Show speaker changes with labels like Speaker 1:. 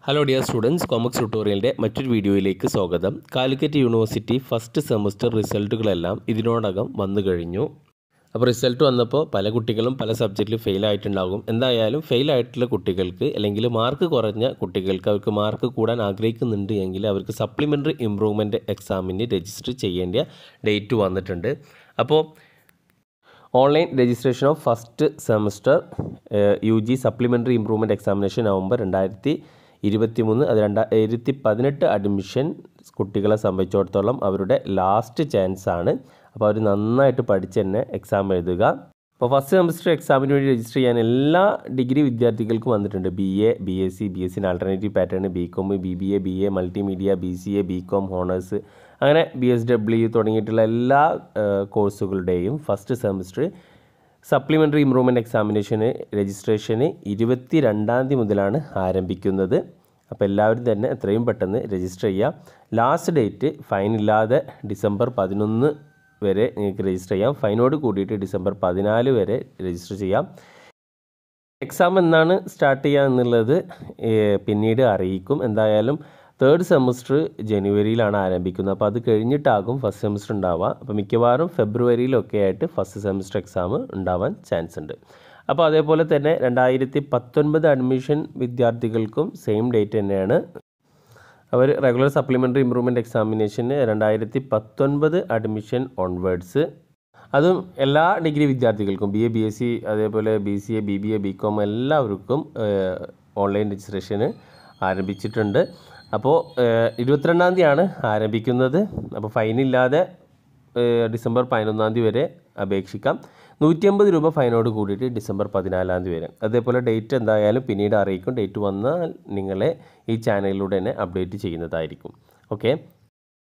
Speaker 1: hello dear students കോമക്സ് ട്യൂട്ടോറിയലിൻ്റെ മറ്റൊരു വീഡിയോയിലേക്ക് സ്വാഗതം കാലിക്കറ്റ് യൂണിവേഴ്സിറ്റി ഫസ്റ്റ് സെമസ്റ്റർ റിസൾട്ടുകളെല്ലാം ഇതിനോടകം വന്നു കഴിഞ്ഞു അപ്പോൾ റിസൾട്ട് വന്നപ്പോൾ പല കുട്ടികളും പല സബ്ജക്റ്റിൽ ഫെയിൽ ആയിട്ടുണ്ടാകും എന്തായാലും ഫെയിൽ ആയിട്ടുള്ള കുട്ടികൾക്ക് അല്ലെങ്കിൽ മാർക്ക് കുറഞ്ഞ കുട്ടികൾക്ക് അവർക്ക് മാർക്ക് കൂടാൻ ആഗ്രഹിക്കുന്നുണ്ട് എങ്കിൽ അവർക്ക് സപ്ലിമെൻ്ററി ഇമ്പ്രൂവ്മെൻറ്റ് എക്സാമിന് രജിസ്റ്റർ ചെയ്യേണ്ട ഡേറ്റ് വന്നിട്ടുണ്ട് അപ്പോൾ online registration of first semester U G supplementary improvement examination November രണ്ടായിരത്തി ഇരുപത്തി മൂന്ന് അത് രണ്ടായിരത്തി പതിനെട്ട് അഡ്മിഷൻ കുട്ടികളെ സംബന്ധിച്ചിടത്തോളം അവരുടെ ലാസ്റ്റ് ചാൻസ് ആണ് അപ്പോൾ അവർ നന്നായിട്ട് പഠിച്ച് തന്നെ എക്സാം എഴുതുക അപ്പോൾ ഫസ്റ്റ് സെമസ്റ്റർ എക്സാമിന് വേണ്ടി രജിസ്റ്റർ ചെയ്യാൻ എല്ലാ ഡിഗ്രി വിദ്യാർത്ഥികൾക്കും വന്നിട്ടുണ്ട് B A B S C B S C alternative pattern B com B B A B A multimedia B C A B com honours അങ്ങനെ ബി എസ് ഡബ്ല്യു തുടങ്ങിയിട്ടുള്ള എല്ലാ കോഴ്സുകളുടെയും ഫസ്റ്റ് സെമസ്റ്റർ സപ്ലിമെൻ്ററി ഇമ്പ്രൂവ്മെൻറ്റ് എക്സാമിനേഷന് രജിസ്ട്രേഷന് ഇരുപത്തി രണ്ടാം തീയതി മുതലാണ് ആരംഭിക്കുന്നത് അപ്പോൾ എല്ലാവരും തന്നെ എത്രയും പെട്ടെന്ന് രജിസ്റ്റർ ചെയ്യാം ലാസ്റ്റ് ഡേറ്റ് ഫൈൻ ഇല്ലാതെ ഡിസംബർ പതിനൊന്ന് വരെ നിങ്ങൾക്ക് രജിസ്റ്റർ ചെയ്യാം ഫൈനോട് കൂടിയിട്ട് ഡിസംബർ പതിനാല് വരെ രജിസ്റ്റർ ചെയ്യാം എക്സാം എന്നാണ് സ്റ്റാർട്ട് ചെയ്യുക എന്നുള്ളത് ഏഹ്, പിന്നീട് അറിയിക്കും എന്തായാലും തേർഡ് സെമസ്റ്റർ ജനുവരിയിലാണ് ആരംഭിക്കുന്നത് അപ്പോൾ അത് കഴിഞ്ഞിട്ടാകും ഫസ്റ്റ് സെമസ്റ്റർ ഉണ്ടാവുക അപ്പോൾ മിക്കവാറും ഫെബ്രുവരിയിലൊക്കെ ആയിട്ട് ഫസ്റ്റ് സെമസ്റ്റർ എക്സാം ഉണ്ടാവാൻ ചാൻസ് ഉണ്ട് അപ്പോൾ അതേപോലെ തന്നെ രണ്ടായിരത്തി പത്തൊൻപത് അഡ്മിഷൻ വിദ്യാർത്ഥികൾക്കും സെയിം ഡേറ്റ് തന്നെയാണ് അവർ റെഗുലർ സപ്ലിമെൻ്ററി ഇമ്പ്രൂവ്മെൻറ്റ് എക്സാമിനേഷന് രണ്ടായിരത്തി പത്തൊൻപത് അഡ്മിഷൻ ഓൺവേർഡ്സ് അതും എല്ലാ ഡിഗ്രി വിദ്യാർത്ഥികൾക്കും B A B S C അതേപോലെ B C A B B A B com എല്ലാവർക്കും ഓൺലൈൻ രജിസ്ട്രേഷന് ആരംഭിച്ചിട്ടുണ്ട് അപ്പോൾ ഇരുപത്തിരണ്ടാം തീയതിയാണ് ആരംഭിക്കുന്നത് അപ്പോൾ ഫൈനില്ലാതെ ഏഹ്, ഡിസംബർ പതിനൊന്നാം തീയതി വരെ അപേക്ഷിക്കാം നൂറ്റി അമ്പത് രൂപ ഫൈനോട് കൂടിയിട്ട് ഡിസംബർ പതിനാലാം തീയതി വരെ അതേപോലെ ഡേറ്റ് എന്തായാലും പിന്നീട് അറിയിക്കും ഡേറ്റ് വന്നാൽ നിങ്ങളെ ഈ ചാനലിലൂടെ തന്നെ അപ്ഡേറ്റ് ചെയ്യുന്നതായിരിക്കും ഓക്കെ